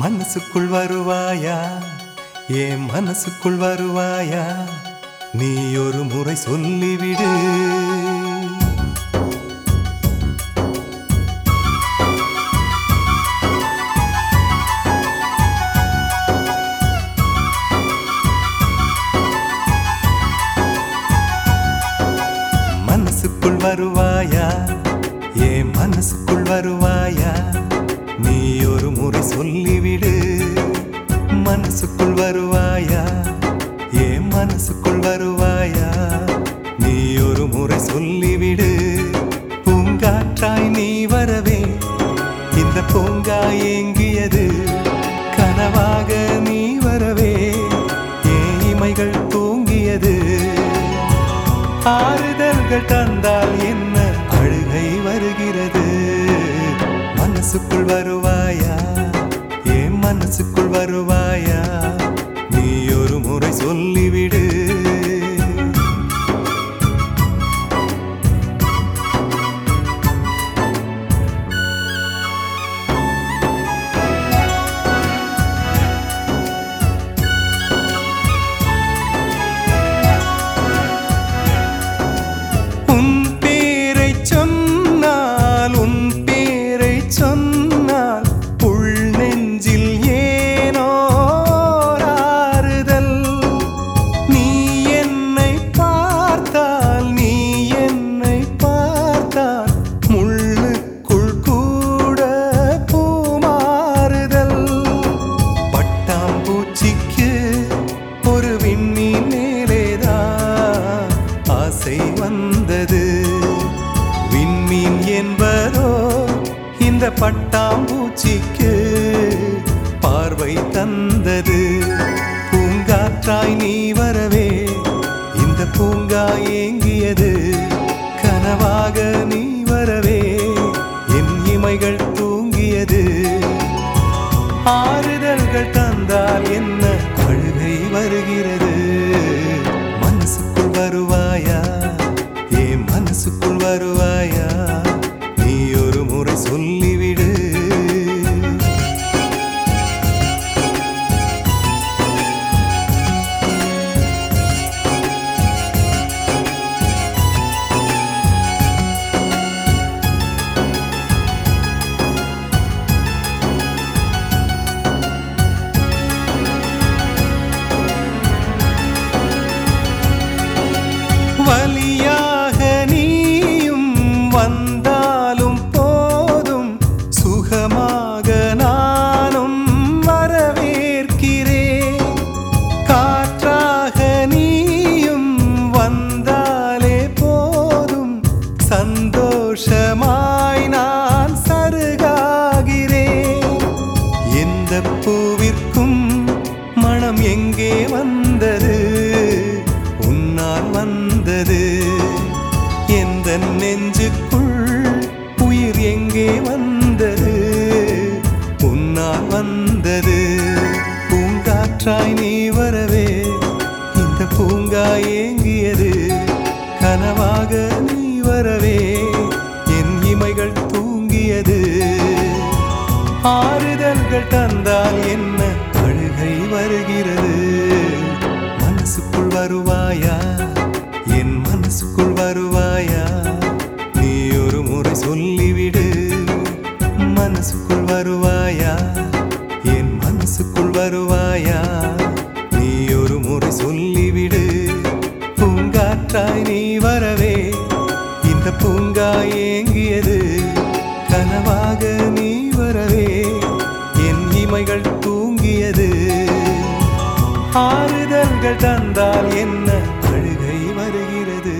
மனசுக்குள் வருவாயா என் மனசுக்குள் வருவாயா நீ ஒரு முறை சொல்லிவிடு மனசுக்குள் வருவாயா என் மனசுக்குள் வருவாயா நீ ஒரு முறை சொல்லிவிடு மனசுக்குள் வருவாயா என் மனசுக்குள் வருவாயா நீ ஒரு முறை சொல்லிவிடு பூங்காற்றாய் நீ வரவே இந்த பூங்கா ஏங்கியது கனவாக நீ வரவே என் இமைகள் தூங்கியது ஆறுதல்கள் தந்தால் என்ன அழுகை வருகிறது மனசுக்குள் வருவாயா என் மனசுக்குள் வருவாயா நீ ஒரு முறை சொல்லிவிடு உன் பேரை சொன்னால் உன் பேரை சொன்னால் உள் நெஞ்சில் ஏனோ ஆறுதல் நீ என்னை பார்த்தால் நீ என்னை பார்த்தால் முள்ளுக்குள் கூட பூமாறுதல் பட்டாம்பூச்சிக்கு ஒரு விண்மீன் மேலேதான் ஆசை வந்தது விண்மீன் என்பதோ இந்த பட்டாம்பூச்சிக்கு பார்வை தந்தது பூங்காற்றாய் நீ வரவே இந்த பூங்கா ஏங்கியது கனவாக நீ வரவே என் இமைகள் தூங்கியது ஆறுதல்கள் தந்தால் என்ன அழுகை வருகிறது மனசுக்குள் வருவாயா என் மனசுக்குள் வருவாயா நீ ஒரு முறை சொல்லிவிடு வலியாக நீயும் வந்தாலும் போதும் சுகமாக நானும் வரவேற்கிறேன் காற்றாக நீயும் வந்தாலே போதும் சந்தோஷமாய் நான் சருகாகிறேன் எந்த பூவிற்கும் மனம் எங்கே வந்தது உன்னால் வந்தது எந்த நெஞ்சுக்குள் உயிர் எங்கே வந்தது உன்னால் வந்தது பூங்காற்றாய் நீ வரவே இந்த பூங்கா ஏங்கியது கனவாக நீ வரவே என் இமைகள் தூங்கியது ஆறுதல்கள் தந்தால் என்ன அழுகை வருகிறது மனசுக்குள் வருவாயா என் மனசுக்குள் வருவாயா நீ ஒரு முறை சொல்லிவிடு மனசுக்குள் வருவாயா என் மனசுக்குள் வருவாயா நீ ஒரு முறை சொல்லிவிடு பூங்காற்றாய் நீ வரவே இந்த பூங்கா ஏங்கியது கனவாக நீ வரவே என் இமைகள் தூங்கியது ஆறுதல்கள் தந்தால் என்ன அழுகை வருகிறது